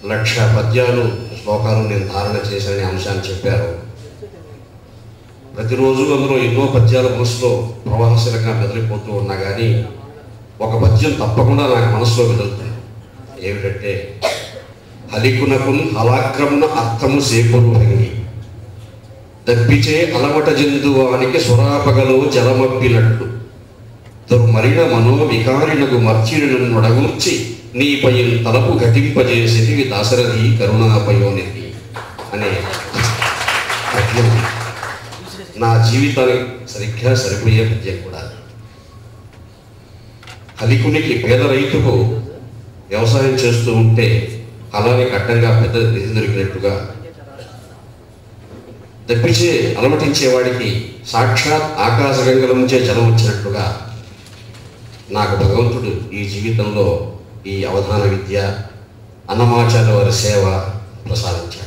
లక్ష పద్యాలు శ్లోకాలు నేను ధారణ చేశాననే అంశాన్ని చెప్పారు ప్రతిరోజు అందులో ఎన్నో పద్యాల మనసులో ప్రవాహశీలంగా మెదిలిపోతూ ఉన్నా కానీ ఒక పద్యం తప్పకుండా నాకు మనసులో మెదులుతుంది ఏమిటంటే హలికునకున్ హలాక్రమున అర్థము సేపురు హంగి దప్పిచే అలమట జంతువానికి సురాపగలో జలమప్పినట్టు దుర్మరిణ మనో వికారినకు మర్చిను నొడగూర్చి నీపై తలపు ఘటింపజేసేది దాశరథి కరుణాపయోనిధి అనే పద్యం నా జీవితానికి సరిగ్గా సరిపోయే పద్యం కూడా హలికునికి పేద రైతుకు వ్యవసాయం చేస్తూ ఉంటే అలానికి అడ్డంగా పెద్ద నిధి దొరికినట్టుగా తప్పించే అలమటించేవాడికి సాక్షాత్ ఆకాశగంగల నుంచే జలం వచ్చినట్టుగా నాకు భగవంతుడు ఈ జీవితంలో ఈ అవధాన విద్య అన్నమాచార్య వారి సేవ ప్రసాదించాడు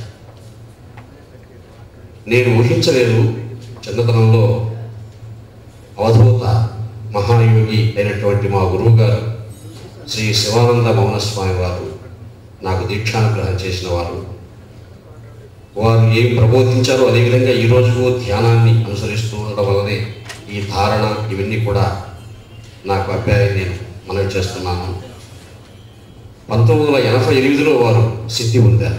నేను ఊహించలేదు చిన్నతనంలో అవధూత మహాయోగి అయినటువంటి మా గురువు గారు శ్రీ శివానంద మౌనస్వామి వారు నాకు దీక్షానుగ్రహం చేసిన వారు వారు ఏం ప్రబోధించారో అదేవిధంగా ఈ రోజు ధ్యానాన్ని అనుసరిస్తూ ఉండడం వల్లనే ఈ ధారణ ఇవన్నీ కూడా నాకు అభ్యాయం నేను మనవి చేస్తున్నాను పంతొమ్మిది వందల ఎనభై ఎనిమిదిలో వారు సిద్ధి పొందారు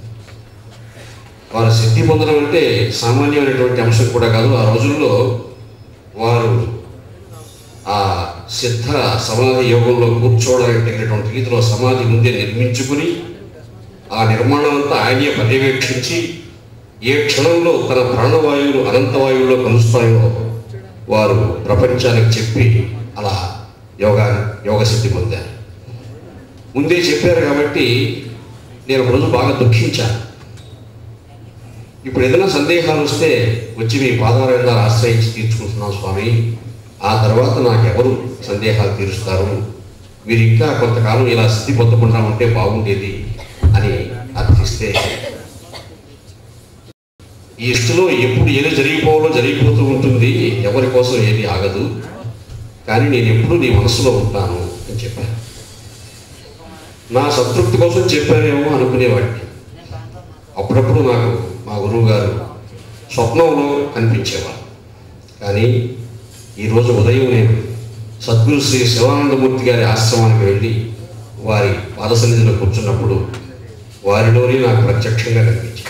వారు సిద్ధి పొందడం అంటే సామాన్యమైనటువంటి అంశం కూడా కాదు ఆ రోజుల్లో వారు ఆ సిద్ధ సమాధి యోగంలో కూర్చోవడానికి తగినటువంటి రీతిలో సమాధి ముందే నిర్మించుకుని ఆ నిర్మాణం అంతా ఆయనే పర్యవేక్షించి ఏ క్షణంలో తన ప్రాణవాయువులు అనంతవాయువులో కలుస్తాయో వారు ప్రపంచానికి చెప్పి అలా యోగా యోగ సిద్ధి పొందారు ముందే చెప్పారు కాబట్టి నేను ఒక రోజు బాగా దుఃఖించాను ఇప్పుడు ఏదైనా సందేహాలు వస్తే వచ్చి మీ పాదాల ఆశ్రయించి తీర్చుకుంటున్నాం స్వామి ఆ తర్వాత నాకెవరు సందేహాలు తీరుస్తారు మీరు ఇంకా కొంతకాలం ఇలా స్థితి పొందకుండా ఉంటే బాగుండేది అని అర్థిస్తే ఈ ఇష్టలో ఎప్పుడు ఏది జరిగిపోవాలో జరిగిపోతూ ఉంటుంది ఎవరి కోసం ఏది ఆగదు కానీ నేను ఎప్పుడు నీ మనసులో ఉంటాను అని చెప్పాను నా సంతృప్తి కోసం చెప్పానేమో అనుకునేవాడిని అప్పుడప్పుడు నాకు మా గురువు గారు స్వప్నంలో కనిపించేవారు కానీ ఈరోజు ఉదయం నేను సద్గురు శ్రీ శివానందమూర్తి గారి ఆశ్రమానికి వెళ్ళి వారి పాదసన్నిధిలో కూర్చున్నప్పుడు వారిలోనే నాకు ప్రత్యక్షంగా కనిపించింది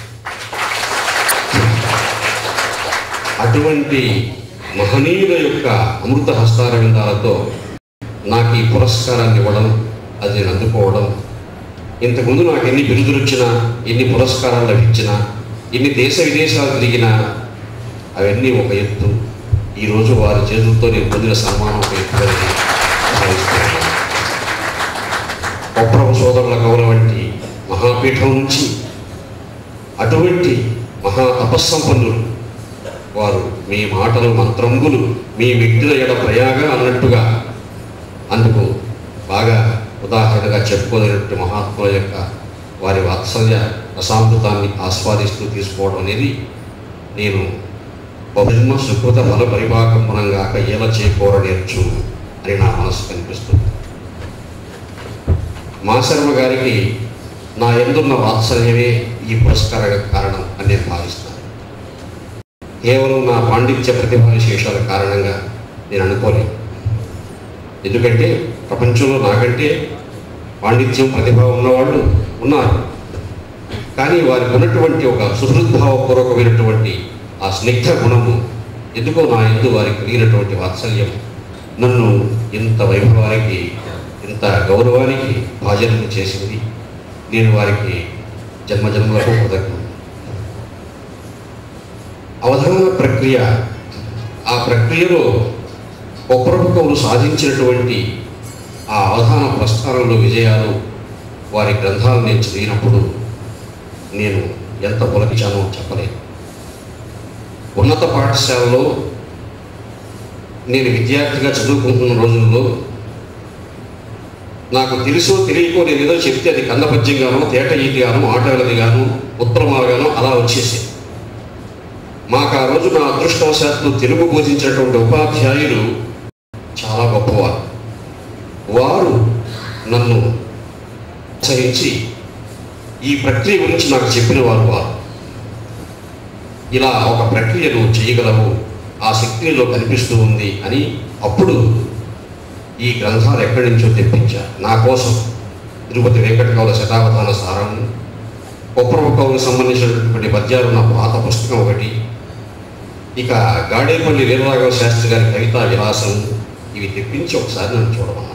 అటువంటి మహనీయుల యొక్క అమృత హస్తార విందాలతో నాకు ఈ పురస్కారాన్ని ఇవ్వడం అది నేను అందుకోవడం ఇంతకుముందు నాకు ఎన్ని బిరుదులు వచ్చినా ఎన్ని పురస్కారాలు లభించినా ఎన్ని దేశ విదేశాలు తిరిగినా అవన్నీ ఒక ఎత్తు ఈరోజు వారి చేతులతో నేను పొందిన సన్మానం ఒక ఎత్తుగా నేను భావిస్తున్నాను. కొప్పరపు సోదరుల కవుల వంటి మహాపీఠం నుంచి అటువంటి మహా తపస్సంపన్నులు వారు మీ మాటలు మంత్రంబులు మీ వ్యక్తుల ఎడ ప్రయాగ అన్నట్టుగా అందుకు బాగా ఉదాహరణగా చెప్పుకోలేనటువంటి మహాత్ముల యొక్క వారి వాత్సల్య రసామృతాన్ని ఆస్వాదిస్తూ తీసుకోవడం అనేది నేను బహుజన్మ సుకృత ఫల పరిపాకంపనంగాక ఏల చేకూర నేర్చు అని నా మనసు కనిపిస్తుంది మాశర్మ గారికి నా ఎందున్న వాత్సల్యమే ఈ పురస్కారానికి కారణం అని నేను భావిస్తాను కేవలం నా పాండిత్య ప్రతిభా విశేషాల కారణంగా నేను అనుకోలేను ఎందుకంటే ప్రపంచంలో నాకంటే పాండిత్యం ప్రతిభ ఉన్నవాళ్ళు ఉన్నారు కానీ వారికి ఉన్నటువంటి ఒక సుహృద్భావపూర్వకమైనటువంటి ఆ స్నిగ్ధ గుణము ఎందుకో నా ఎందు వారికి కలిగినటువంటి వాత్సల్యం నన్ను ఇంత వైభవానికి ఇంత గౌరవానికి భాజనం చేసింది నేను వారికి జన్మజన్మలకు కృతజ్ఞ అవధాన ప్రక్రియ ఆ ప్రక్రియలో ఒక్కొక్కరు సాధించినటువంటి ఆ అవధాన ప్రస్థానంలో విజయాలు వారి గ్రంథాలు నేను చదివినప్పుడు నేను ఎంత పులకించానో చెప్పలేను ఉన్నత పాఠశాలలో నేను విద్యార్థిగా చదువుకుంటున్న రోజుల్లో నాకు తెలుసో తెలియకో నేను ఏదో చెప్తే అది కన్నపద్యంగానో తేట ఈటిగానో ఆటగలదిగాను ఉత్తరమాలుగానో అలా వచ్చేసి మాకు ఆ రోజు నా అదృష్టవశాత్తు తెలుగు బోధించినటువంటి ఉపాధ్యాయులు చాలా గొప్పవారు వారు నన్ను ప్రోత్సహించి ఈ ప్రక్రియ గురించి నాకు చెప్పిన వారు వారు ఇలా ఒక ప్రక్రియను చేయగలవు ఆ శక్తి నీలో కనిపిస్తూ ఉంది అని అప్పుడు ఈ గ్రంథాలు ఎక్కడి నుంచో తెప్పించా నా కోసం తిరుపతి వెంకటకవుల శతావధాన సారం కొప్పరవ కవులకు సంబంధించినటువంటి పద్యాలు ఉన్న పాత పుస్తకం ఒకటి ఇక గాడేపల్లి వీరరాఘవ శాస్త్రి గారి కవితా విలాసం ఇవి తెప్పించి ఒకసారి నన్ను చూడమన్నా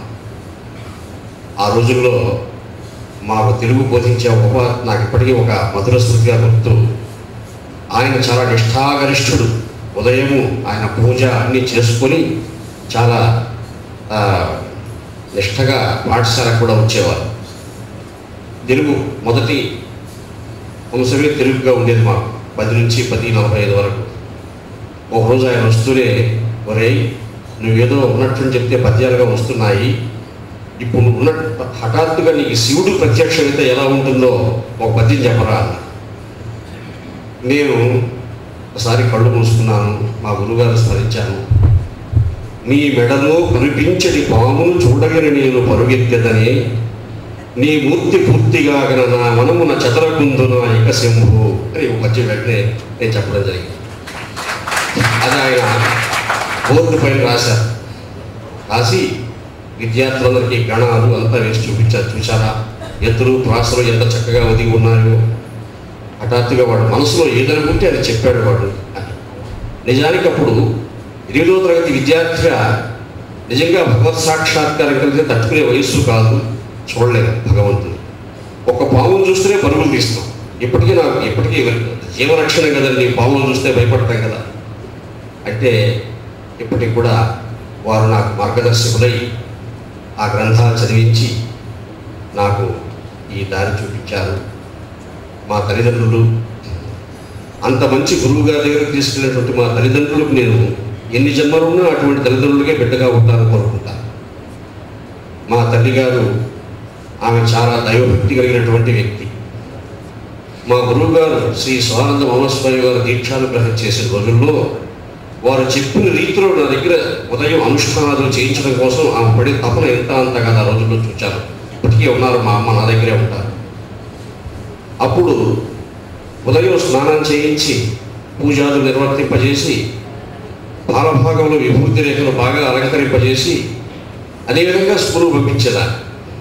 ఆ రోజుల్లో మాకు తెలుగు బోధించే ఒక నాకు ఇప్పటికీ ఒక మధుర స్మృతిగా గుర్తు ఆయన చాలా నిష్ఠాగరిష్ఠుడు ఉదయము ఆయన పూజ అన్నీ చేసుకొని చాలా ఆ, నిష్ఠగా పాఠశాలకు కూడా వచ్చేవారు తెలుగు మొదటి అంశమే తెలుగుగా ఉండేది మాకు పది నుంచి పది నలభై ఐదు వరకు ఒక రోజు ఆయన వస్తూనే ఒరేయ్ నువ్వేదో ఉన్నట్టు చెప్తే పద్యాలుగా వస్తున్నాయి ఇప్పుడు నువ్వు ఉన్న హఠాత్తుగా నీకు శివుడు ప్రత్యక్షమైతే ఎలా ఉంటుందో ఒక పద్యం చెప్పరా అన్న నేను ఒకసారి కళ్ళు మూసుకున్నాను మా గురుగారు స్మరించాను నీ మెడలో కనిపించని పామును చూడగని నేను పరుగెత్తదని నీ మూర్తి పూర్తిగా గన నా మనమున చదరకుందున ఇక శంభు అని ఒక పద్యం వెంటనే నేను చెప్పడం జరిగింది అది ఆయన బోర్డు పైన రాశారు రాసి విద్యార్థులందరికీ గణాలు అంతా వేసి చూపించారు చూసారా ఎత్తులు ప్రాసలు ఎంత చక్కగా ఒదిగి ఉన్నాయో హఠాత్తుగా వాడు మనసులో ఏదనుకుంటే అది చెప్పాడు వాడు అని నిజానికి అప్పుడు ఎనిమిదో తరగతి విద్యార్థిగా నిజంగా భగవత్ సాక్షాత్కారం కలిగితే తట్టుకునే వయస్సు కాదు చూడలేదు భగవంతుడు ఒక పామును చూస్తేనే పరుగులు తీస్తాం ఇప్పటికీ నాకు ఇప్పటికీ జీవరక్షణ కదండి పామును చూస్తే భయపడతాం కదా అంటే ఇప్పటికి కూడా వారు నాకు మార్గదర్శకులై ఆ గ్రంథాలు చదివించి నాకు ఈ దారి చూపించారు మా తల్లిదండ్రులు అంత మంచి గురువు గారి దగ్గరకు తీసుకెళ్ళినటువంటి మా తల్లిదండ్రులకు నేను ఎన్ని జన్మలున్నా అటువంటి తల్లిదండ్రులకే బిడ్డగా ఉంటానని కోరుకుంటాను మా తల్లి గారు ఆమె చాలా దైవభక్తి కలిగినటువంటి వ్యక్తి మా గురువు గారు శ్రీ స్వానంద మహోత్సవామి గారు దీక్షానుగ్రహం చేసిన రోజుల్లో వారు చెప్పిన రీతిలో నా దగ్గర ఉదయం అనుష్ఠానాలు చేయించడం కోసం ఆమె పడే తపన ఎంత అంత కదా ఆ రోజుల్లో చూచాను ఇప్పటికీ ఉన్నారు మా అమ్మ నా దగ్గరే ఉంటారు అప్పుడు ఉదయం స్నానం చేయించి పూజాలు నిర్వర్తింపజేసి పాలభాగంలో విభూతి రేఖలు బాగా అలంకరింపజేసి అదేవిధంగా స్కూలు పంపించేదాన్ని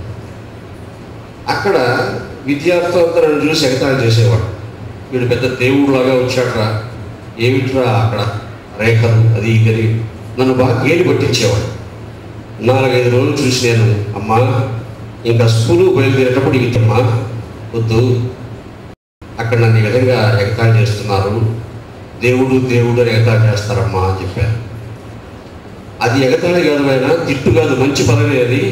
అక్కడ విద్యార్థులంతా నన్ను చూసి ఎగతాళి చేసేవాడు వీడు పెద్ద దేవుడులాగా వచ్చాడరా ఏమిట్రా అక్కడ రేఖలు అది ఇది నన్ను బాగా గేలి పట్టించేవాడు నాలుగైదు రోజులు చూసి నేను అమ్మా ఇంకా స్కూలు బయలుదేరేటప్పుడు ఇతమ్మా వద్దు అక్కడ నన్ను ఈ విధంగా ఎగతాళి చేస్తున్నారు దేవుడు దేవుడు అని ఎగతాళి చేస్తారమ్మా అని చెప్పారు అది ఎగతాళి కాదు ఆయన తిట్టు కాదు మంచి పదవి అది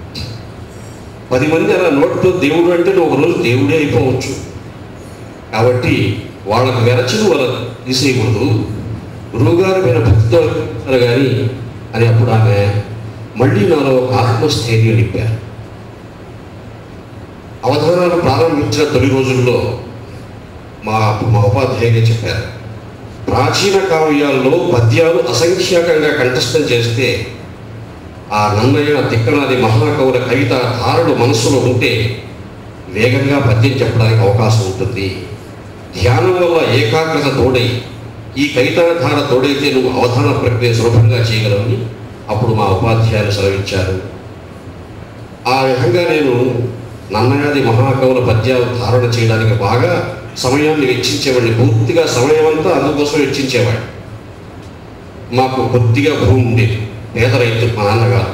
పది మంది అలా నోటితో దేవుడు అంటే నువ్వు ఒక రోజు దేవుడే అయిపోవచ్చు కాబట్టి వాళ్ళకు వెరచును వాళ్ళ తీసేయకూడదు గురువుగారి మీద భక్తితో కానీ అని అప్పుడు ఆమె మళ్ళీ నాలో ఒక ఆత్మస్థైర్యం నింపారు అవధానాలు ప్రారంభించిన తొలి రోజుల్లో మా మా ఉపాధ్యాయులే చెప్పారు ప్రాచీన కావ్యాల్లో పద్యాలు అసంఖ్యాకంగా కంఠస్థం చేస్తే ఆ నన్నయ్య తిక్కనాది మహాకవుల కవిత ధారలు మనస్సులో ఉంటే వేగంగా పద్యం చెప్పడానికి అవకాశం ఉంటుంది ధ్యానం వల్ల ఏకాగ్రత తోడై ఈ కవితాధార తోడైతే నువ్వు అవధాన ప్రక్రియ సులభంగా చేయగలవని అప్పుడు మా ఉపాధ్యాయులు సెలవిచ్చారు ఆ విధంగా నేను నన్నయాది మహాకవుల పద్యాలు ధారణ చేయడానికి బాగా సమయాన్ని వెచ్చించేవాడిని పూర్తిగా సమయం అంతా అందుకోసం వెచ్చించేవాడు మాకు కొద్దిగా భూమి ఉండేది పేద రైతు మా నాన్నగారు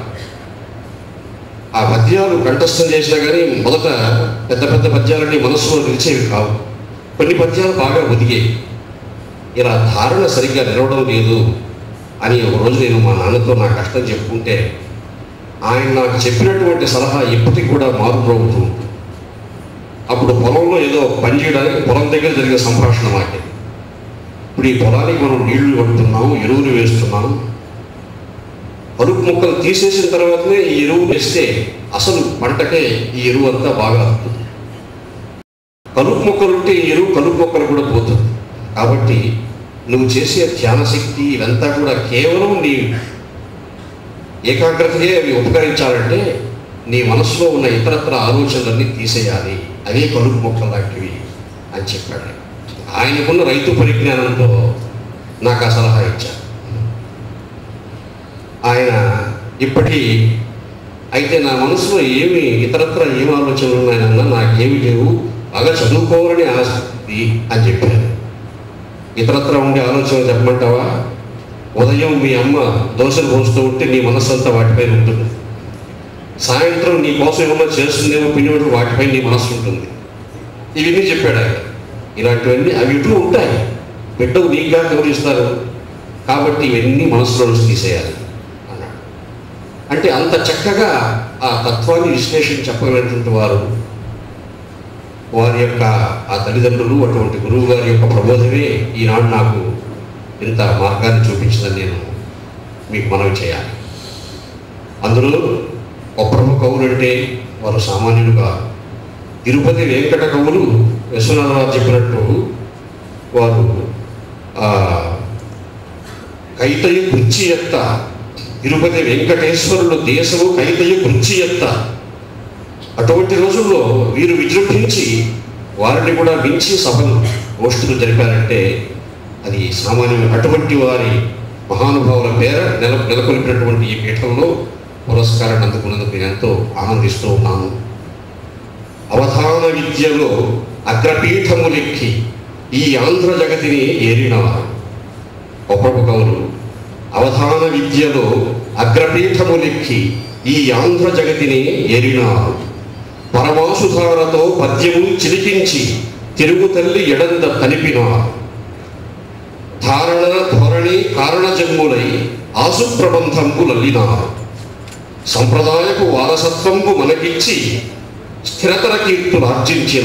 ఆ పద్యాలు కంఠస్థం చేసినా కానీ మొదట పెద్ద పెద్ద పద్యాలన్నీ మనస్సులో నిలిచేవి కావు కొన్ని పద్యాలు బాగా ఒదిగాయి ఇలా ధారణ సరిగ్గా నిలవడం లేదు అని ఒక రోజు నేను మా నాన్నతో నా కష్టం చెప్పుకుంటే ఆయన నాకు చెప్పినటువంటి సలహా ఇప్పటికి కూడా మారుమోగుతూ ఉంటుంది అప్పుడు పొలంలో ఏదో పని చేయడానికి పొలం దగ్గర జరిగిన సంభాషణ మాకే ఇప్పుడు ఈ పొలానికి మనం నీళ్లు పడుతున్నాం ఎరువులు వేస్తున్నాం కలుపు మొక్కలు తీసేసిన తర్వాతనే ఈ ఎరువు వేస్తే అసలు పంటకే ఈ ఎరువు అంతా బాగా అవుతుంది కలుపు మొక్కలు ఉంటే ఈ ఎరువు కలుపు మొక్కలు కూడా పోతుంది కాబట్టి నువ్వు చేసే ధ్యాన శక్తి ఇదంతా కూడా కేవలం నీ ఏకాగ్రతకే అవి ఉపకరించాలంటే నీ మనసులో ఉన్న ఇతరత్ర ఆలోచనలన్నీ తీసేయాలి అవే కలుపు మొక్కలు లాంటివి అని చెప్పాడు ఆయన. ఆయనకున్న రైతు పరిజ్ఞానంతో నాకు ఆ సలహా ఇచ్చారు ఆయన ఇప్పటి అయితే నా మనసులో ఏమి ఇతరత్ర ఏం ఆలోచనలు ఉన్నాయన్నా నాకేమి లేవు బాగా చదువుకోవాలని ఆసక్తి అని చెప్పారు ఇతరత్ర ఉండే ఆలోచన చెప్పమంటావా ఉదయం మీ అమ్మ దోశలు పోస్తూ ఉంటే నీ మనస్సు అంతా వాటిపై ఉంటుంది సాయంత్రం నీ కోసం ఏమన్నా చేస్తుందేమో పిండి వాటిపై నీ మనస్సు ఉంటుంది ఇవన్నీ చెప్పాడు ఆయన ఇలాంటివన్నీ అవి ఇట్లు ఉంటాయి బిడ్డకు నీకుగా గౌరవిస్తారు కాబట్టి ఇవన్నీ మనసులో నుంచి తీసేయాలి అన్నాడు అంటే అంత చక్కగా ఆ తత్వాన్ని విశ్లేషణ చెప్పగలిగినటువంటి వారు వారి యొక్క ఆ తల్లిదండ్రులు అటువంటి గురువు గారి యొక్క ప్రబోధమే ఈనాడు నాకు ఇంత మార్గాన్ని చూపించిందని నేను మీకు మనవి చేయాలి అందులో ఒప్రమ కవులు అంటే వారు సామాన్యులుగా తిరుపతి వెంకట కవులు విశ్వనాథరావు చెప్పినట్టు వారు ఆ, కైతయు కృచి ఎత్త తిరుపతి వెంకటేశ్వరులు దేశము కైతయు కృచి ఎత్త అటువంటి రోజుల్లో వీరు విజృంభించి వారిని కూడా మించి సభలు గోష్ఠులు జరిపారంటే అది సామాన్యం అటువంటి వారి మహానుభావుల పేర నెల నెలకొల్పినటువంటి ఈ పీఠంలో పురస్కారాన్ని అందుకున్నందుకు నేను ఎంతో ఆనందిస్తూ ఉన్నాను అవధాన విద్యలో అగ్రపీఠములెక్కి ఈ ఆంధ్ర జగతిని ఏరినవారు ఒక్కొక్క కవులు అవధాన విద్యలో అగ్రపీఠములెక్కి ఈ ఆంధ్ర జగతిని ఏరినారు పరమాసుధారతో పద్యము చిలికించి తిరుగు తల్లి ఎడంద తనిపినారు ధారణ ధోరణి కారణ జన్ములై ఆసు ప్రబంధంబు లల్లినారు సంప్రదాయపు వారసత్వంబు మనకిచ్చి స్థిరతర కీర్తులు ఆర్జించిన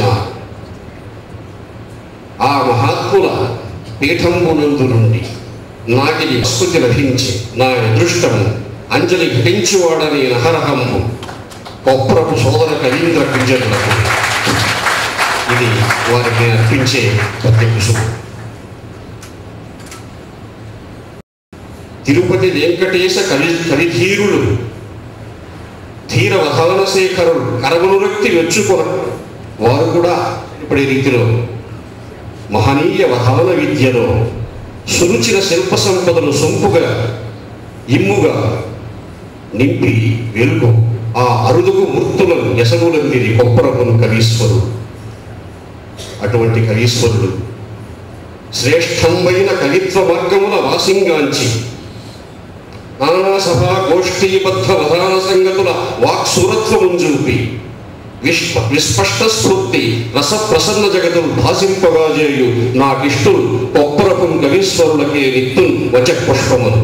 ఆ మహాత్ముల పీఠంబునందు నుండి నాకిది స్మృతి లభించి నా అదృష్టము అంజలి ఘటించువాడని నహరహంబు కొప్రపు సోదర కవీంద్ర కుంజనులకు ఇది వారికి నేను అర్పించే పద్య కుసుమం తిరుపతి వెంకటేశ కవి కవిధీరులు ధీర వధాన శేఖరులు కరమునురక్తి మెచ్చుకొన వారు కూడా ఇప్పటి రీతిలో మహనీయ వధాన విద్యలో సురుచిన శిల్ప సంపదను సొంపుగా ఇమ్ముగా నింపి వెలుగు ఆ అరుదుకు మూర్తులను ఎసగులందిరి కొప్పరమును కవీశ్వరుడు అటువంటి కవీశ్వరుడు శ్రేష్టమైన కవిత్వ మార్గముల వాసింగాంచి నానా సభా గోష్ఠీబద్ధ వధాన సంగతుల వాక్సురత్వమును చూపి విశ్వ విస్పష్ట స్ఫూర్తి రస ప్రసన్న జగతులు భాసింపగా చేయు నాకిష్టులు కొప్పరపు కవీశ్వరులకే నిత్తున్ వచ పుష్పములు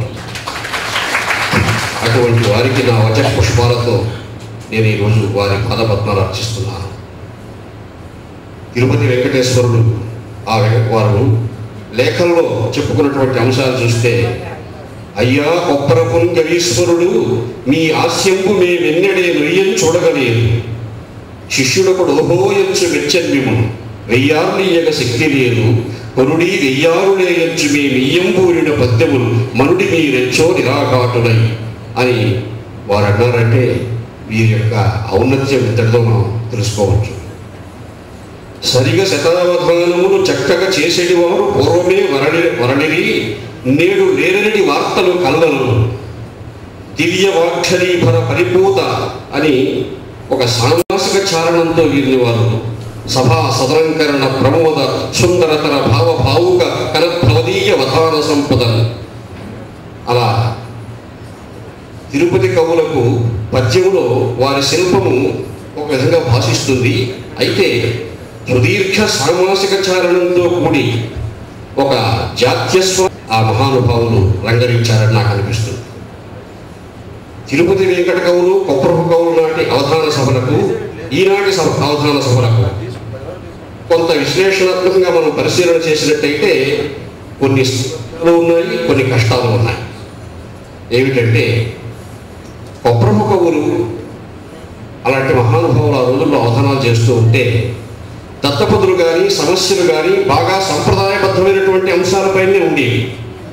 అటువంటి వారికి నా వచ పుష్పాలతో నేను ఈరోజు వారి పాదపద్మాలు అర్చిస్తున్నాను తిరుపతి వెంకటేశ్వరుడు ఆ వెంక- వారు లేఖల్లో చెప్పుకున్నటువంటి అంశాలు చూస్తే అయ్యా కొప్పరపున్ కవీశ్వరుడు మీ ఆస్యంపు మే వెన్నడే నొయ్యం చూడగలేదు శిష్యుడొకడు ఓహోయచ్చు మెచ్చన్యము వెయ్యార్లీయగ శక్తి లేదు కొనుడి వెయ్యారులేయచ్చు మీ మియ్యంబూరిన పద్యములు మనుడి మీరెచ్చో నిరాఘాటులై అని వారు అన్నారంటే వీరి యొక్క ఔన్నత్యం ఇంతటితో మనం తెలుసుకోవచ్చు సరిగా శతావధానములు చక్కగా చేసేటి వారు పూర్వమే వరణి వరణిరి నేడు లేరని వార్తలు కల్లలు దివ్య వాక్షరీభర పరిపూత అని ఒక సామాసిక చారణంతో వీరిని వారు సభా సదరంకరణ ప్రమోద సుందరతర భావ భావుక కనప్రవదీయ వధాన సంపద అలా తిరుపతి కవులకు పద్యములో వారి శిల్పము ఒక విధంగా భాషిస్తుంది అయితే సుదీర్ఘ సామాసిక చారణంతో కూడి ఒక జాత్యస్వ ఆ మహానుభావులు రంగరించారని నాకు అనిపిస్తుంది తిరుపతి వెంకట కవులు కొప్పరపు కవులు నాటి అవధాన సభలకు ఈనాటి సభ అవధాన సభలకు కొంత విశ్లేషణాత్మకంగా మనం పరిశీలన చేసినట్టయితే కొన్ని సుఖాలు ఉన్నాయి కొన్ని కష్టాలు ఉన్నాయి ఏమిటంటే కొప్పరపు కవులు అలాంటి మహానుభావులు ఆ రోజుల్లో అవధానాలు చేస్తూ ఉంటే దత్తపదులు కానీ సమస్యలు కానీ బాగా సంప్రదాయబద్ధమైనటువంటి అంశాలపైనే ఉండేవి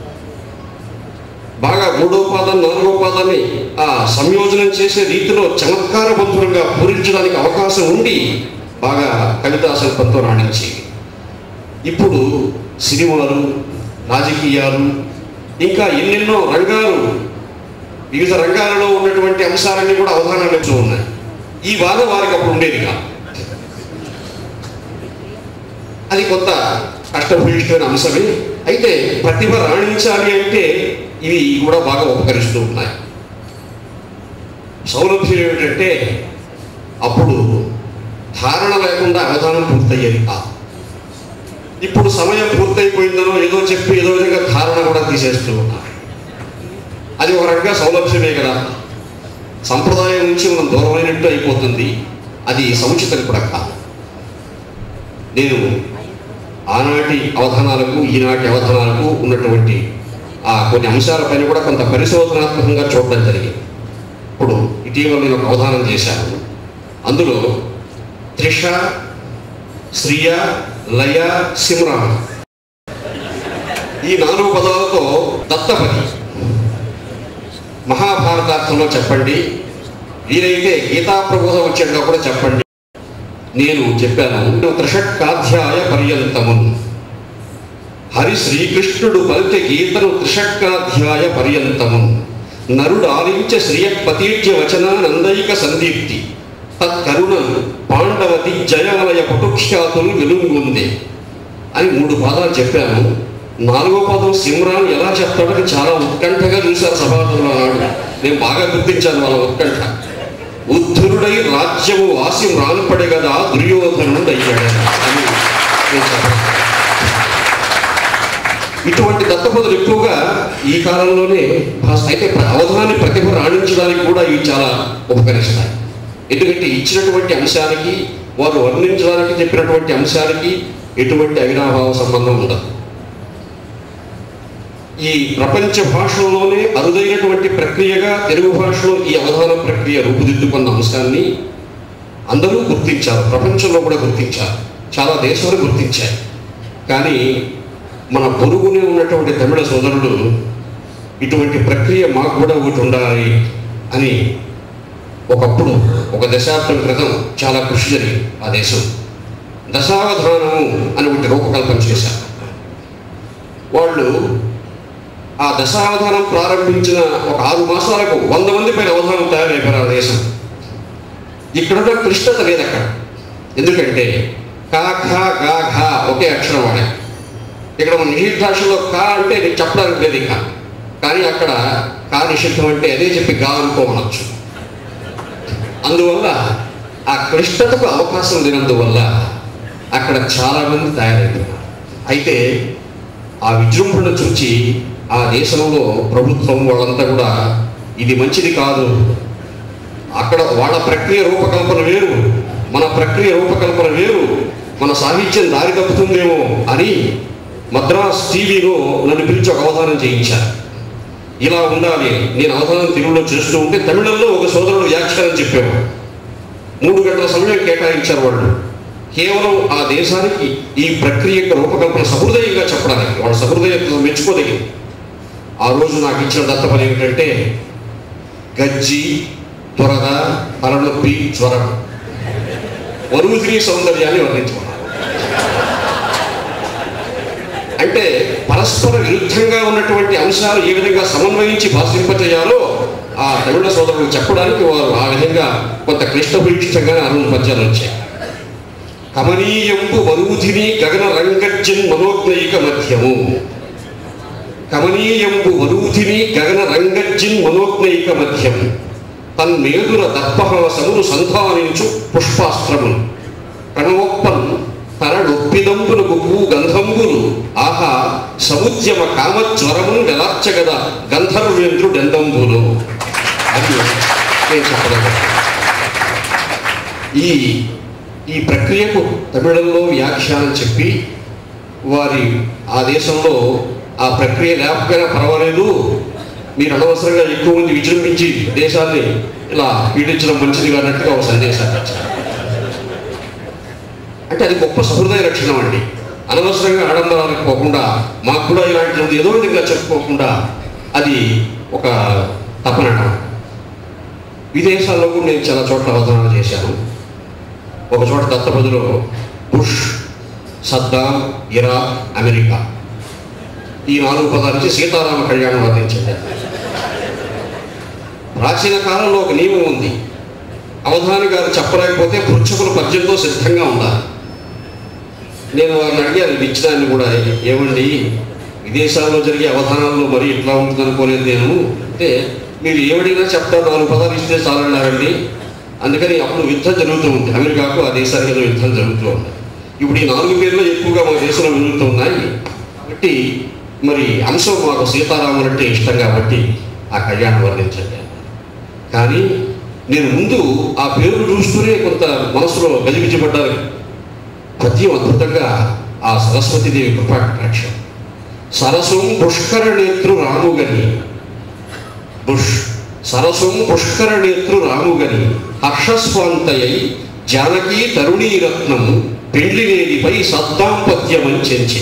బాగా మూడో పాదం నాలుగో పాదాన్ని ఆ సంయోజనం చేసే రీతిలో చమత్కారబద్ధులుగా పూరించడానికి అవకాశం ఉండి బాగా కవితా శిల్పంతో రాణించి ఇప్పుడు సినిమాలు రాజకీయాలు ఇంకా ఎన్నెన్నో రంగాలు వివిధ రంగాలలో ఉన్నటువంటి అంశాలన్నీ కూడా అవధానంలో ఉన్నాయి ఈ బాధ వారికి అప్పుడు ఉండేది కాదు అది కొంత కష్టభూయిష్టమైన అంశమే అయితే ప్రతిభ రాణించాలి అంటే ఇవి కూడా బాగా ఉపకరిస్తూ ఉన్నాయి సౌలభ్యం ఏమిటంటే అప్పుడు ధారణ లేకుండా అవధానం పూర్తయ్యేది కాదు ఇప్పుడు సమయం పూర్తయిపోయిందనో ఏదో చెప్పి ఏదో విధంగా ధారణ కూడా తీసేస్తూ ఉన్నారు అది ఒక రకంగా సౌలభ్యమే కదా సంప్రదాయం నుంచి మనం దూరమైనట్టు అయిపోతుంది అది సముచితం కూడా కాదు నేను ఆనాటి అవధానాలకు ఈనాటి అవధానాలకు ఉన్నటువంటి ఆ కొన్ని అంశాలపైన కూడా కొంత పరిశోధనాత్మకంగా చూడడం జరిగింది ఇప్పుడు ఇటీవల నేను ఒక అవధానం చేశాను అందులో త్రిష శ్రియ లయ సిమ్రాన్ ఈ నాలుగు పదాలతో దత్తపతి మహాభారతార్థంలో చెప్పండి వీలైతే గీతా ప్రబోధం వచ్చేట్టుగా కూడా చెప్పండి నేను చెప్పాను త్రిషట్కాధ్యాయ పర్యంతమున్ హరి శ్రీకృష్ణుడు పలికె గీతను త్రిషట్కాధ్యాయ పర్యంతమున్ నరుడు ఆలించ శ్రియపతీర్య వచనానందైక సందీప్తి తత్కరుణం పాండవతి జయవలయ పటుఖ్యాతులు వెలుగుంది అని మూడు పాదాలు చెప్పాను నాలుగో పదం సిమ్రాన్ ఎలా చెప్తాడని చాలా ఉత్కంఠగా చూశారు సభాతంలో నాడు నేను బాగా గుర్తించాను వాళ్ళ ఉత్కంఠ ఉద్ధురుడై రాజ్యము వాసి మ్రాన్పడే కదా దుర్యోధనుడు అయ్యాడు అని నేను చెప్పాను ఇటువంటి దత్తపదులు ఎక్కువగా ఈ కాలంలోనే భాష అయితే ప్ర- అవధానాన్ని ప్రతిభ రాణించడానికి కూడా ఇవి చాలా ఉపకరిస్తాయి ఎందుకంటే ఇచ్చినటువంటి అంశానికి వారు వర్ణించడానికి చెప్పినటువంటి అంశానికి ఎటువంటి అవినాభావ సంబంధం ఉండదు ఈ ప్రపంచ భాషల్లోనే అరుదైనటువంటి ప్రక్రియగా తెలుగు భాషలో ఈ అవధాన ప్రక్రియ రూపుదిద్దుకున్న అంశాన్ని అందరూ గుర్తించారు ప్రపంచంలో కూడా గుర్తించారు చాలా దేశాలు గుర్తించాయి కానీ మన పొరుగునే ఉన్నటువంటి తమిళ సోదరుడు ఇటువంటి ప్రక్రియ మాకు కూడా ఒకటి ఉండాలి అని ఒకప్పుడు ఒక దశాబ్దం క్రితం చాలా కృషి జరిగింది ఆ దేశం దశావధానము అని ఒకటి రూపకల్పన చేశారు వాళ్ళు ఆ దశావధానం ప్రారంభించిన ఒక ఆరు మాసాలకు వంద మంది పైన అవధానం తయారైపోయారు ఆ దేశం ఇక్కడున్న క్లిష్టత లేదు అక్కడ ఎందుకంటే కా ఖా గా ఘా ఒకే అక్షరం వాడే ఇక్కడ మన నిషిద్ధాషలో కా అంటే నీకు చెప్పడానికి లేదు ఇక కానీ అక్కడ కా నిషిద్ధం అంటే అదే చెప్పి గా అనుకోమనొచ్చు అందువల్ల ఆ క్లిష్టతకు అవకాశం లేనందువల్ల అక్కడ చాలా మంది తయారైపోయినారు అయితే ఆ విజృంభణ చూచి ఆ దేశంలో ప్రభుత్వం వాళ్ళంతా కూడా ఇది మంచిది కాదు అక్కడ వాళ్ళ ప్రక్రియ రూపకల్పన వేరు మన ప్రక్రియ రూపకల్పన వేరు మన సాహిత్యం దారి తప్పుతుందేమో అని మద్రాస్ టీవీలో నన్ను పిలిచి ఒక అవధానం చేయించారు ఇలా ఉండాలి నేను అవధానం తెలుగులో చేస్తూ ఉంటే తమిళంలో ఒక సోదరుడు వ్యాఖ్యానం చెప్పేవాడు మూడు గంటల సమయం కేటాయించారు వాళ్ళు కేవలం ఆ దేశానికి ఈ ప్రక్రియ యొక్క రూపకల్పన సహృదయంగా చెప్పడానికి వాళ్ళ సహృదయం మెచ్చుకోదగింది ఆ రోజు నాకు ఇచ్చిన దత్తపని ఏమిటంటే గజ్జి త్వరద తలనొప్పి జ్వరం వరువుద్రి సౌందర్యాన్ని వర్ణించుకున్నాను అంటే పరస్పర విరుద్ధంగా ఉన్నటువంటి అంశాలు ఏ విధంగా సమన్వయించి భాషింపచేయాలో ఆ తమిళ సోదరులు చెప్పడానికి వారు ఆ విధంగా కొంత క్లిష్టభూయిష్టంగా అరుణ్ పద్యాలు వచ్చాయి కమనీయంబు వరువుధిని గగన రంగజ్జన్ మనోజ్ఞయిక మధ్యము కమనీయంబు వరూధిని గగన రంగజ్జిన్ మనోజ్ఞయిక మధ్యం తన్మేదుల దర్పహవసమును సంధానించు పుష్పాస్త్రములు కణవొప్పన్ తనడొప్పిదంబులు గుప్పు గంధంబులు ఆహా సముద్యమ కామజ్వరమును వెలార్చగద గంధర్వేంద్రుడెందంబులు అది నేను చెప్పలేదు ఈ ఈ ప్రక్రియకు తమిళంలో వ్యాఖ్యానం చెప్పి వారి ఆ దేశంలో ఆ ప్రక్రియ లేకపోయినా పర్వాలేదు మీరు అనవసరంగా ఎక్కువ మంది విజృంభించి దేశాన్ని ఇలా పీడించడం మంచిది అన్నట్టుగా ఒక సందేశాన్ని ఇచ్చారు అంటే అది గొప్ప సహృదయ లక్షణం అండి అనవసరంగా ఆడంబరాలకు పోకుండా మాకు కూడా ఇలాంటి ఉంది ఏదో విధంగా చెప్పుకోకుండా అది ఒక తపనట విదేశాల్లో కూడా నేను చాలా చోట్ల అవధానాలు చేశాను ఒక చోట దత్తపదిలో బుష్ సద్దాం ఇరాక్ అమెరికా ఈ నాలుగు పదాల నుంచి సీతారామ కళ్యాణం వర్ణించింది ప్రాచీన కాలంలో ఒక నియమం ఉంది అవధాని గారు చెప్పలేకపోతే పృచ్ఛకులు పద్యంతో సిద్ధంగా ఉండాలి నేను వారిని అడిగాను ఇది ఇచ్చినాన్ని కూడా ఏమండి విదేశాల్లో జరిగే అవధానాల్లో మరి ఇట్లా ఉంటుంది అనుకోలేదు నేను అంటే మీరు ఏమడిగినా చెప్తారు నాలుగు పదాలు ఇస్తే చాలన్నారండి అందుకని అప్పుడు యుద్ధం జరుగుతూ ఉంది అమెరికాకు ఆ దేశానికి ఏదో యుద్ధం జరుగుతూ ఉంది ఇప్పుడు ఈ నాలుగు పేర్లు ఎక్కువగా మన దేశంలో జరుగుతూ ఉన్నాయి కాబట్టి మరి అంశం మాకు సీతారాములు అంటే ఇష్టం కాబట్టి ఆ కళ్యాణం వర్ణించండి కానీ నేను ముందు ఆ పేరు చూస్తూనే కొంత మనసులో గజిబిజిపడ్డాను పద్యం అద్భుతంగా ఆ సరస్వతీదేవి కృపాకటాక్షం సరసం పుష్కర నేత్రు రాముగని బుష్ సరసం పుష్కర నేత్రు రాముగని హర్షస్వాంతయై జానకీ తరుణీరత్నం పెండ్లినేదిపై సద్దాంపత్యమంచెంచి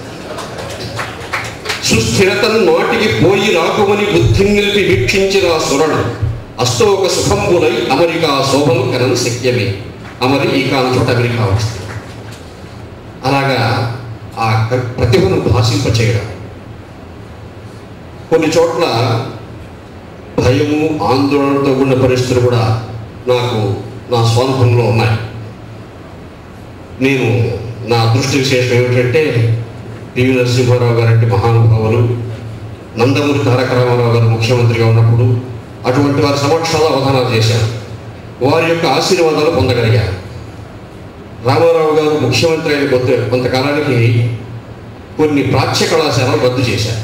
సుస్థిరతన్ నాటికి పోయి రాకుమని బుద్ధి నిలిపి వీక్షించిన సురణ అస్తోక సుఖంబులై అమెరికా శోభను కనన్ శక్యమే అమరి ఈ కాలం చోట అమెరికా వస్తుంది అలాగా ఆ క- ప్రతిభను భాషింప చేయడం కొన్ని చోట్ల భయము ఆందోళనతో కూడిన పరిస్థితులు కూడా నాకు నా స్వానుభవంలో ఉన్నాయి నేను నా అదృష్ట విశేషం ఏమిటంటే పివి నరసింహారావు గారంటి మహానుభావులు నందమూరి తారక రామారావు గారు ముఖ్యమంత్రిగా ఉన్నప్పుడు అటువంటి వారి సమక్షాలు అవధానాలు చేశాను వారి యొక్క ఆశీర్వాదాలు పొందగలిగాను రామారావు గారు ముఖ్యమంత్రి అయిన కొంత కొంతకాలానికి కొన్ని ప్రాచ్య కళాశాలలు రద్దు చేశారు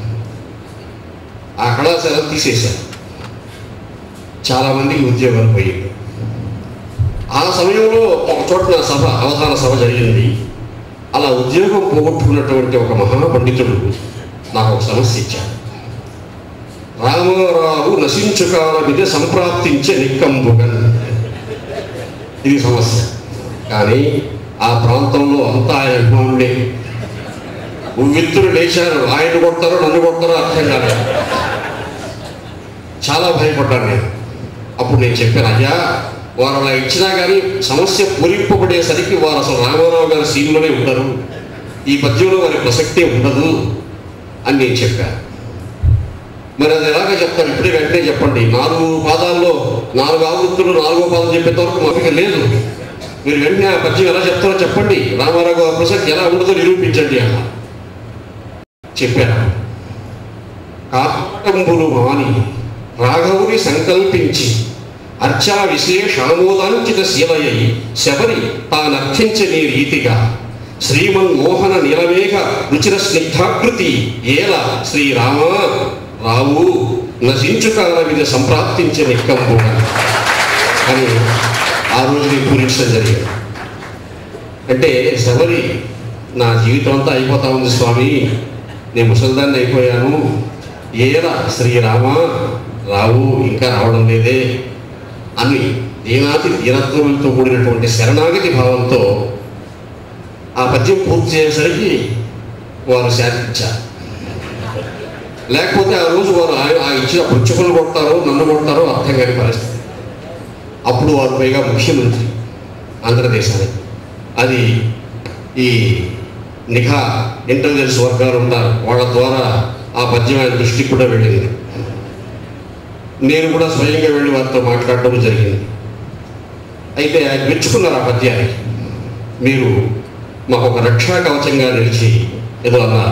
ఆ కళాశాలలు తీసేశారు చాలామందికి ఉద్యోగాలు పోయింది ఆ సమయంలో ఒక చోట నా సభ అవధాన సభ జరిగింది అలా ఉద్యోగం పోగొట్టుకున్నటువంటి ఒక మహాపండితుడు నాకు ఒక సమస్య ఇచ్చాడు రామారావు నశించుకాల మీద సంప్రాప్తించే నిక్కంబుగన్ ఇది సమస్య కానీ ఆ ప్రాంతంలో అంతా ఆయన అభిమానులే ఉవ్విత్తులు లేచారు ఆయన కొడతారో నన్ను కొడతారో అర్థం కాలేదు చాలా భయపడ్డాను నేను అప్పుడు నేను చెప్పాను అయ్యా వారు అలా ఇచ్చినా కానీ సమస్య పూరింపబడేసరికి వారు అసలు రామారావు గారి సీన్లోనే ఉండరు ఈ పద్యంలో వారి ప్రసక్తే ఉండదు అని నేను చెప్పాను మరి అది ఎలాగ చెప్తారు ఇప్పుడే వెంటనే చెప్పండి నాలుగు పాదాల్లో నాలుగు ఆవృత్తులు నాలుగో పాదం చెప్పేంత వరకు మాకు లేదు మీరు వెంటనే ఆ పద్యం ఎలా చెప్తారో చెప్పండి రామారావు గారి ప్రసక్తి ఎలా ఉండదో నిరూపించండి అన్న చెప్పాను కాటంబులు మాని రాఘవుని సంకల్పించి అర్చా విశేషామోదాంకిత శీలయ్యి శబరి తానర్థించని రీతిగా శ్రీమన్ మోహన నీలమేఘ రుచిర స్నిగ్ధాకృతి ఏల శ్రీరామ రావు నశించుకాల మీద సంప్రాప్తించే నిక్కంబుగా అని ఆ రోజు నేను పూరించడం జరిగింది అంటే శబరి నా జీవితం అంతా అయిపోతా ఉంది స్వామి నేను ముసల్దాన్ని అయిపోయాను ఏల శ్రీరామ రావు ఇంకా రావడం లేదే అని దీనాతి దీనత్వంతో కూడినటువంటి శరణాగతి భావంతో ఆ పద్యం పూర్తి చేసేసరికి వారు శాంతించారు లేకపోతే ఆ రోజు వారు ఆ- ఆ ఇచ్చిన పుచ్చకులు కొడతారో నన్ను కొడతారో అర్థం కాని పరిస్థితి అప్పుడు వారు పైగా ముఖ్యమంత్రి ఆంధ్రదేశానికి అది ఈ నిఘా ఇంటెలిజెన్స్ వర్గాలు ఉంటారు వాళ్ళ ద్వారా ఆ పద్యం ఆయన దృష్టికి కూడా వెళ్ళింది నేను కూడా స్వయంగా వెళ్ళి వారితో మాట్లాడడం జరిగింది అయితే ఆయన మెచ్చుకున్నారు ఆ పద్యానికి మీరు మాకు ఒక రక్షా కవచంగా నిలిచి ఏదో అన్నారు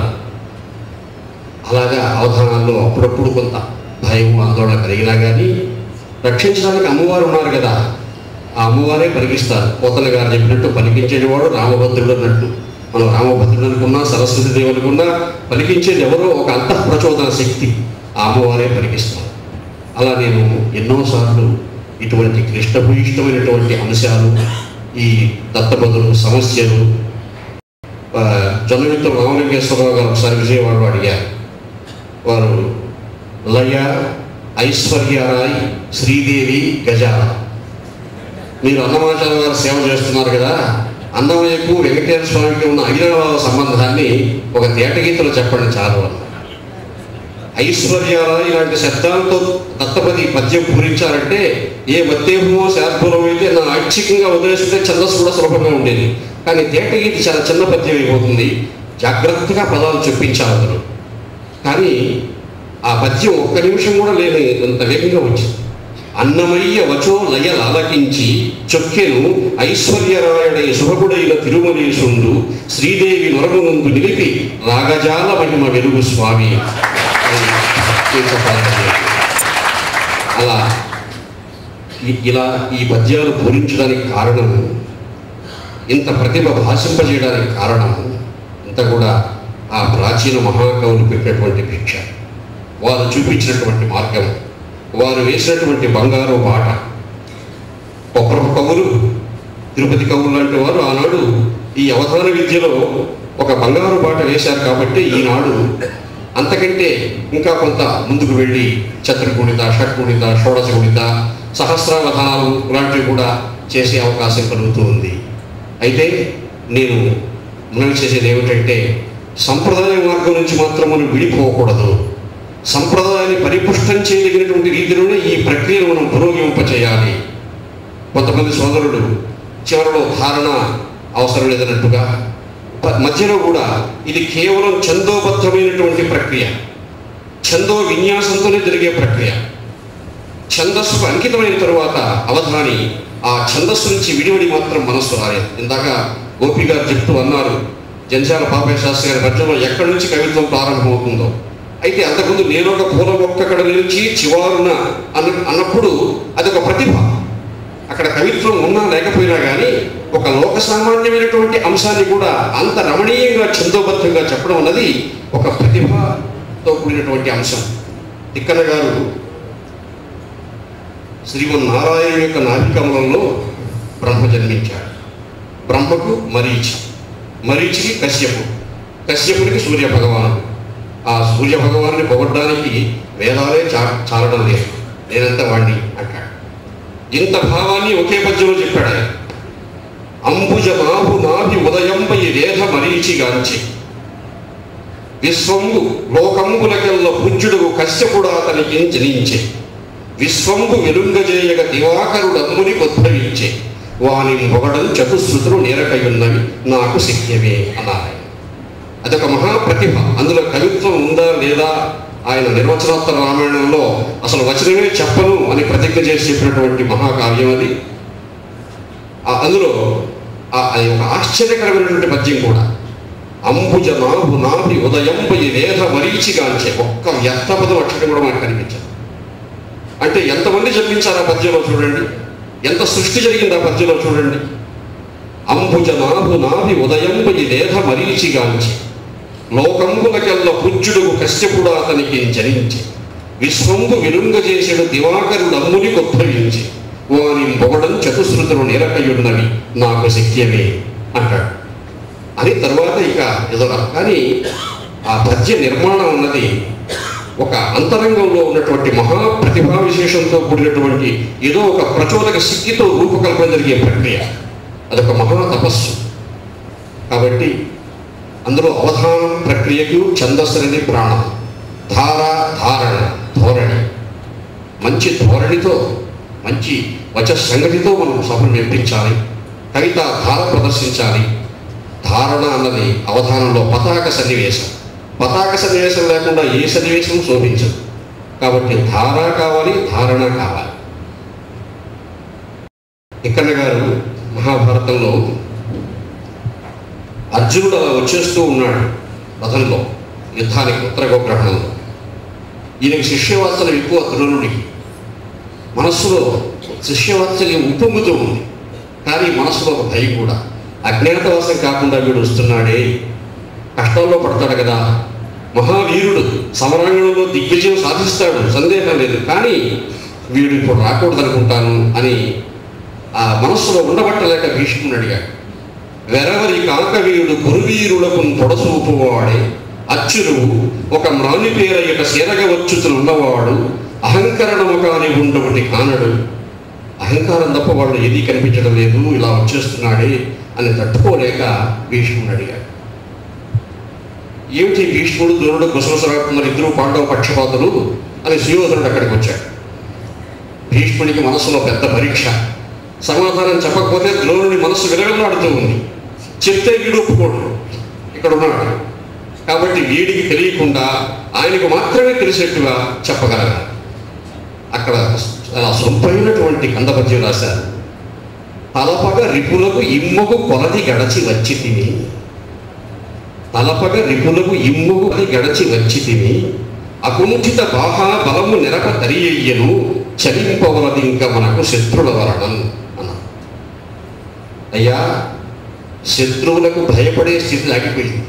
అలాగా అవధానాల్లో అప్పుడప్పుడు కొంత భయం ఆందోళన కలిగినా కానీ రక్షించడానికి అమ్మవారు ఉన్నారు కదా ఆ అమ్మవారే పలికిస్తారు పోతల గారు చెప్పినట్టు పలికించేవాడు రామభద్రుడు అన్నట్టు మనం రామభద్రుడు అనుకున్నా సరస్వతి దేవి అనుకున్నా పలికించేది ఎవరో ఒక అంతః ప్రచోదన శక్తి ఆ అమ్మవారే పలికిస్తారు అలా నేను ఎన్నోసార్లు ఇటువంటి క్లిష్టభూయిష్టమైనటువంటి అంశాలు ఈ దత్తపదులు సమస్యలు ఆ, జొన్నవిత్త రామలింగేశ్వరరావు గారు ఒకసారి విజయవాడలో అడిగారు వారు లయ ఐశ్వర్యరాయ్ శ్రీదేవి గజాల మీరు అన్నమాచార్య గారు సేవ చేస్తున్నారు కదా అన్నమయ్యకు వెంకటేశ్వర స్వామికి ఉన్న అవినాభావ సంబంధాన్ని ఒక తేటగీతలో చెప్పండి చాలు అన్నారు ఐశ్వర్యారాయ్ ఇలాంటి శబ్దాలతో దత్తపది పద్యం పూరించారంటే ఏ మధ్యమో శార్భులం అయితే నా ఐచ్ఛికంగా వదిలేస్తుంటే ఛందస్సు కూడా సులభంగా ఉండేది కానీ తేటగీతి చాలా చిన్న పద్యం అయిపోతుంది జాగ్రత్తగా పదాలు చెప్పించాలి అందులో కానీ ఆ పద్యం ఒక్క నిమిషం కూడా లేని అంత వేగంగా వచ్చింది అన్నమయ్య వచో లయలు అలకించి చొక్కెను ఐశ్వర్యరాయుడై శుభగుడైన తిరుమలేశుండు శ్రీదేవి నొరమునందు నిలిపి రాగజాల మహిమ వెలుగు స్వామి అని కీర్తపాఠం. అలా ఇ- ఇలా ఈ పద్యాలు పూరించడానికి కారణం ఇంత ప్రతిభ భాషింపజేయడానికి కారణం ఇంత కూడా ఆ ప్రాచీన మహాకవులు పెట్టినటువంటి భిక్ష వారు చూపించినటువంటి మార్గం వారు వేసినటువంటి బంగారు బాట ఒక్కొక్క కవులు తిరుపతి కవులు లాంటి వారు ఆనాడు ఈ అవధాన విద్యలో ఒక బంగారు బాట వేశారు కాబట్టి ఈనాడు అంతకంటే ఇంకా కొంత ముందుకు వెళ్ళి చతుర్గుణిత షట్గుణిత షోడశ గుణిత సహస్రావధానాలు లాంటివి కూడా చేసే అవకాశం కలుగుతూ ఉంది అయితే నేను మనవి చేసేది ఏమిటంటే సంప్రదాయ మార్గం నుంచి మాత్రం మనం విడిపోకూడదు సంప్రదాయాన్ని పరిపుష్టం చేయదగినటువంటి రీతిలోనే ఈ ప్రక్రియను మనం పురోగమింపచేయాలి కొంతమంది సోదరుడు చివరిలో ధారణ అవసరం లేదన్నట్టుగా ప- మధ్యలో కూడా ఇది కేవలం ఛందోబద్ధమైనటువంటి ప్రక్రియ ఛందో విన్యాసంతోనే జరిగే ప్రక్రియ ఛందస్సుకు అంకితమైన తరువాత అవధాని ఆ ఛందస్సు నుంచి విడివడి మాత్రం మనస్సు రాలేదు ఇందాక గోపి గారు చెప్తూ అన్నారు జంజాల పాపయ్య శాస్త్రి గారి మధ్యలో ఎక్కడి నుంచి కవిత్వం ప్రారంభమవుతుందో అయితే అంతకుముందు నేను ఒక పూల మొక్క అక్కడ నిలిచి చివారున అన్న అన్నప్పుడు అది ఒక ప్రతిభ అక్కడ కవిత్వం ఉన్నా లేకపోయినా కానీ ఒక లోక సామాన్యమైనటువంటి అంశాన్ని కూడా అంత రమణీయంగా ఛందోబద్ధంగా చెప్పడం అన్నది ఒక ప్రతిభతో కూడినటువంటి అంశం తిక్కన గారు శ్రీమన్నారాయణ యొక్క నాభికమలంలో బ్రహ్మ జన్మించాడు బ్రహ్మకు మరీచి మరీచికి కశ్యపు కశ్యపునికి సూర్య భగవానుడు ఆ సూర్య భగవాన్ని పొగడ్డానికి వేదాలే చా చాలడం లేదు నేనంత వాణ్ణి అంటాడు ఇంత భావాన్ని ఒకే పద్యంలో చెప్పాడు ఆయన అంబుజ నాభు నాభి ఉదయంపై రేధ మరీచిగాంచి విశ్వంబు లోకంబులకెల్ల పూజ్యుడు కశ్యపుడు అతనికి జనించే విశ్వంబు వెలుంగజేయగ దివాకరుడు అమ్ముని ఉద్భవించే వాని మొగడం చతుశ్రుతులు నేరకయున్నవి నాకు శక్యమే అన్నారు ఆయన. అదొక మహాప్రతిభ అందులో కవిత్వం ఉందా లేదా ఆయన నిర్వచనాత్మక రామాయణంలో అసలు వచనమే చెప్పను అని ప్రతిజ్ఞ చేసి చెప్పినటువంటి మహాకావ్యం అది ఆ- అందులో ఆ- అది ఒక ఆశ్చర్యకరమైనటువంటి పద్యం కూడా అంబుజ నాభు నాభి ఉదయంపై వేధ మరీచిగాంచే ఒక్క వ్యర్థపదం అక్షరం కూడా మనకు కనిపించదు అంటే ఎంతమంది జన్మించారు ఆ పద్యంలో చూడండి ఎంత సృష్టి జరిగింది ఆ పద్యంలో చూడండి అంబుజ నాభు నాభి ఉదయంపై వేధ మరీచిగాంచి లోకంబులకెల్ల పూజ్యుడు కశ్యపుడు అతనికి జనించి విశ్వంబు విలుంగజేసెడు దివాకరుడు అమ్ముని ఉద్భవించి వాని పొగడం చతుశ్రుతులు నిరకయున్నవి నాకు శక్యమే అంటాడు అని తర్వాత ఇక ఎదుర కానీ ఆ పద్య నిర్మాణం అన్నది ఒక అంతరంగంలో ఉన్నటువంటి మహా ప్రతిభా విశేషంతో కూడినటువంటి ఏదో ఒక ప్రచోదక శక్తితో రూపకల్పన జరిగే ప్రక్రియ అదొక మహా తపస్సు కాబట్టి అందులో అవధానం ప్రక్రియకు ఛందస్సు అనేది ప్రాణం ధార ధారణ ధోరణి మంచి ధోరణితో మంచి వచ సంగతితో మనం సభను మెప్పించాలి కవిత ధార ప్రదర్శించాలి ధారణ అన్నది అవధానంలో పతాక సన్నివేశం పతాక సన్నివేశం లేకుండా ఏ సన్నివేశం శోభించదు కాబట్టి ధార కావాలి ధారణ కావాలి ఇక్కడ గారు మహాభారతంలో అర్జునుడు అలా వచ్చేస్తూ ఉన్నాడు రథంలో యుద్ధానికి ఉత్తర గోగ్రహణంలో ఈయనకి శిష్యవాత్సలం ఎక్కువ తరుణుడికి మనస్సులో శిష్యవాత్సల్యం ఉప్పొంగుతూ ఉంది కానీ మనస్సులో ఒక భయం కూడా అజ్ఞాతవాసం కాకుండా వీడు వస్తున్నాడే కష్టాల్లో పడతాడు కదా మహావీరుడు సమరాంగణంలో దిగ్విజయం సాధిస్తాడు సందేహం లేదు కానీ వీడు ఇప్పుడు రాకూడదు అనుకుంటాను అని ఆ మనస్సులో ఉండబట్టలేక భీష్ముని అడిగాడు వెరవరి కాకవీరుడు కురువీరులకు తొడసూపువాడే అచ్చురు ఒక మ్రాని పేరయ్యట సేరగ వచ్చుతున్నవాడు అహంకరణము కాని ఉండబట్టి కానడు అహంకారం తప్ప వాళ్ళు ఏదీ కనిపించడం లేదు ఇలా వచ్చేస్తున్నాడే అని తట్టుకోలేక భీష్ముడు అడిగాడు ఏమిటి భీష్ముడు ద్రోణుడు కుశలసరాకున్నారు ఇద్దరు పాండవ పక్షపాతులు అని సుయోధనుడు అక్కడికి వచ్చాడు భీష్ముడికి మనసులో పెద్ద పరీక్ష సమాధానం చెప్పకపోతే ద్రోణుని మనసు విలవిల్లాడుతూ ఉంది చెప్తే వీడు ఒప్పుకోడు ఇక్కడ ఉన్నాడు కాబట్టి వీడికి తెలియకుండా ఆయనకు మాత్రమే తెలిసేట్టుగా చెప్పగలగాలి అక్కడ చాలా సొంతమైనటువంటి కందపద్యం రాశారు తలపగ రిపులకు ఇమ్మకు కొలది గడచి వచ్చి తిని తలపగ రిపులకు ఇమ్ముకు అది గడచి వచ్చి తిని అకుంఠిత బాహా బలము నెరప తరియయ్యను చలింపవలది ఇంకా మనకు శత్రుల వలనం అన్న అయ్యా శత్రువులకు భయపడే స్థితి ఆగిపోయింది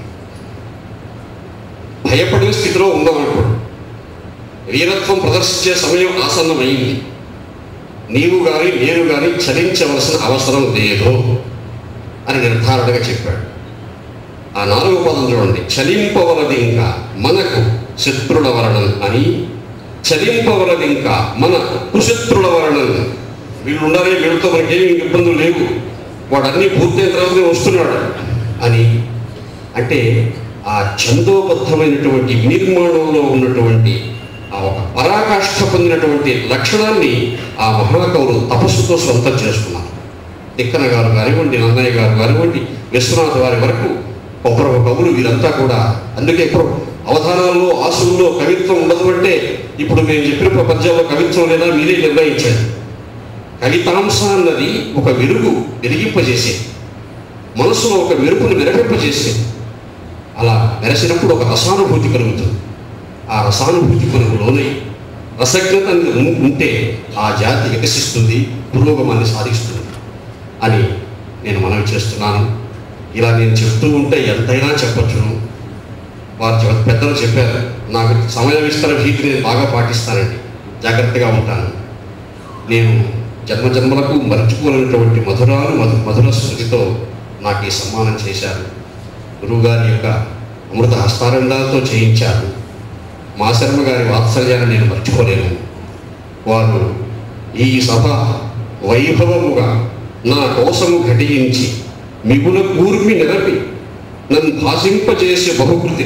భయపడే స్థితిలో ఉందామనుకోండి వీరత్వం ప్రదర్శించే సమయం ఆసన్నమైంది నీవు కానీ నేను కానీ చలించవలసిన అవసరం లేదు అని నిర్ధారణగా చెప్పాడు ఆ నాలుగో పదం చూడండి చలింపవలది ఇంకా మనకు శత్రుల వలన అని చలింపవలది ఇంకా మన కుశత్రుల వలన వీళ్ళు ఉండాలి వీళ్ళతో మనకేమి ఇబ్బందులు లేవు వాడు అన్నీ పూర్తయిన తర్వాతనే వస్తున్నాడు అని అంటే ఆ ఛందోబద్ధమైనటువంటి నిర్మాణంలో ఉన్నటువంటి ఆ ఒక పరాకాష్ఠ పొందినటువంటి లక్షణాన్ని ఆ మహాకవులు తపస్సుతో సొంతం చేసుకున్నారు తిక్కన గారు కానివ్వండి నన్నయ్య గారు కానివ్వండి విశ్వనాథ్ వారి వరకు ఒప్పరొక కవులు వీరంతా కూడా అందుకే ఇప్పుడు అవధానాల్లో ఆశుల్లో కవిత్వం ఉండదు అంటే ఇప్పుడు మేము చెప్పిన పద్యాల్లో కవిత్వం లేదా మీరే నిర్ణయించారు కవితాంశ అన్నది ఒక వెలుగు వెలిగింపజేసేది మనసులో ఒక మెరుపును మెరపింపజేసేది అలా మెరసినప్పుడు ఒక రసానుభూతి కలుగుతుంది ఆ రసానుభూతి కొరకు లోనై రసజ్ఞత అనేది ఉం- ఉంటే ఆ జాతి వికసిస్తుంది పురోగమాన్ని సాధిస్తుంది అని నేను మనవి చేస్తున్నాను ఇలా నేను చెప్తూ ఉంటే ఎంతైనా చెప్పచ్చును వారు చెప్- పెద్దలు చెప్పారు నాకు సమయం ఇస్తున్న భీతి నేను బాగా పాటిస్తానండి జాగ్రత్తగా ఉంటాను నేను జన్మ జన్మలకు మరచిపోలేనటువంటి మధురాలు మధు మధుర స్మృతితో నాకు ఈ సన్మానం చేశారు గురువుగారి యొక్క అమృత హస్తారండాలతో చేయించారు మా శర్మ గారి వాత్సల్యాన్ని నేను మర్చిపోలేను వారు ఈ సభ వైభవముగా నా కోసము ఘటించి మిగుల కూర్మి నిరపి నన్ను భాషింపజేసే బహుకృతి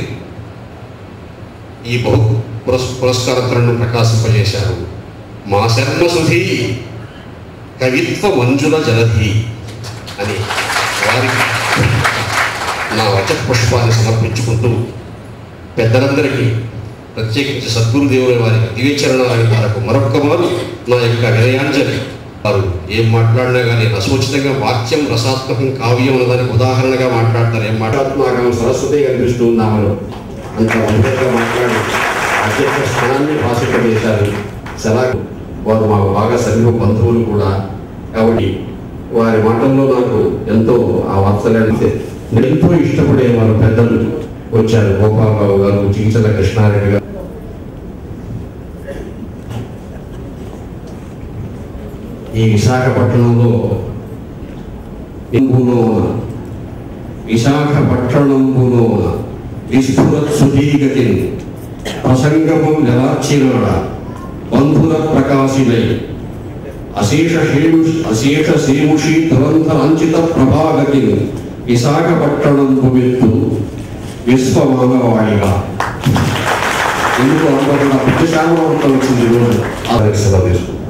ఈ బహు పురస్ పురస్కారతలను ప్రకాశింపజేశారు మా శర్మ సుధీ కవిత్వ మంజుల జలధి అని వారికి నా వచ పుష్పాన్ని సమర్పించుకుంటూ పెద్దలందరికీ ప్రత్యేకించి సద్గురుదేవుల వారి దివ్యచరణాల వారికి మరొక్క మారు నా యొక్క వినయాంజలి వారు ఏం మాట్లాడినా కానీ రసోచితంగా వాక్యం రసాత్మకం కావ్యం అన్నదానికి ఉదాహరణగా మాట్లాడతారు ఏం మాట్లాడుతున్నాగా సరస్వతి కనిపిస్తూ ఉన్నామని అంత మధురంగా మాట్లాడి అధ్యక్ష స్థానాన్ని భాషింపజేశారు సెలవు వారు మాకు బాగా సమీప బంధువులు కూడా కాబట్టి వారి మాటల్లో నాకు ఎంతో ఆ వాత్సల్యాన్ని నేను ఎంతో ఇష్టపడే వారు పెద్దలు వచ్చారు గోపాలరావు గారు చించల కృష్ణారెడ్డి గారు ఈ విశాఖపట్నంలో ఇంబులోన విశాఖపట్టణంబులోన విస్ఫురత్ సుధీగతిని ప్రసంగము నెలార్చినాడ బంధుల ప్రకాశినై అశేష శేము అశేష శేముషి ధురంధరాంచిత ప్రభాగతిని విశాఖపట్టణంపు వెత్తు విశ్వమానవాడిగా ఎందుకు అనుకోకుండా ప్రతిశామం వచ్చింది ఈరోజు ఆ సెలవు తీసుకుంటాం